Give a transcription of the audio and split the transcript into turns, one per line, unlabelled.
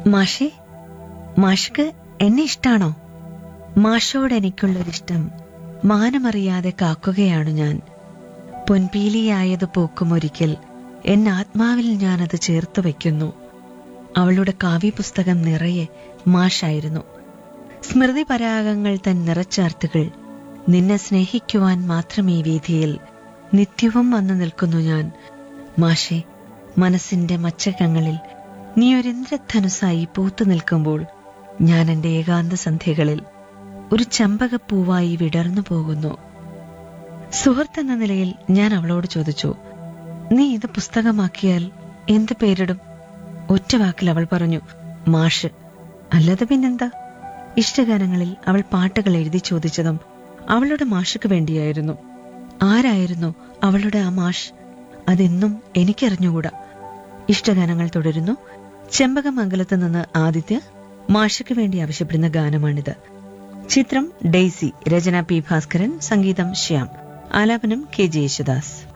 മാഷേ മാഷ്ക്ക് എന്നെ ഇഷ്ടാണോ മാഷോട് എനിക്കുള്ളൊരിഷ്ടം മാനമറിയാതെ കാക്കുകയാണു ഞാൻ പൊൻപീലിയായത് പൂക്കുമൊരിക്കൽ എൻ ആത്മാവിൽ ഞാനത് ചേർത്തു വയ്ക്കുന്നു അവളുടെ കാവ്യപുസ്തകം നിറയെ മാഷായിരുന്നു സ്മൃതി പരാഗങ്ങൾ തൻ നിറച്ചാർത്തുകൾ നിന്നെ സ്നേഹിക്കുവാൻ മാത്രം ഈ വീതിയിൽ നിത്യവും വന്നു നിൽക്കുന്നു ഞാൻ മാഷെ മനസ്സിന്റെ മച്ചകങ്ങളിൽ നീ ഒരു ഇന്ദ്രധനുസായി പൂത്തു നിൽക്കുമ്പോൾ ഞാൻ എന്റെ ഏകാന്ത സന്ധ്യകളിൽ ഒരു ചമ്പകപ്പൂവായി വിടർന്നു പോകുന്നു സുഹൃത്തെന്ന നിലയിൽ ഞാൻ അവളോട് ചോദിച്ചു നീ ഇത് പുസ്തകമാക്കിയാൽ എന്ത് പേരിടും ഒറ്റ വാക്കിൽ അവൾ പറഞ്ഞു മാഷ് അല്ലാതെ പിന്നെന്താ ഇഷ്ടഗാനങ്ങളിൽ അവൾ പാട്ടുകൾ എഴുതി ചോദിച്ചതും അവളുടെ മാഷക്ക് വേണ്ടിയായിരുന്നു ആരായിരുന്നു അവളുടെ ആ മാഷ് അതെന്നും എനിക്കറിഞ്ഞുകൂടാ ഇഷ്ടഗാനങ്ങൾ തുടരുന്നു ചെമ്പകമംഗലത്ത് നിന്ന് ആദിത്യ മാഷയ്ക്ക് വേണ്ടി ആവശ്യപ്പെടുന്ന ഗാനമാണിത് ചിത്രം ഡെയ്സി രചന പി ഭാസ്കരൻ സംഗീതം ശ്യാം ആലാപനം കെ ജെ യേശുദാസ്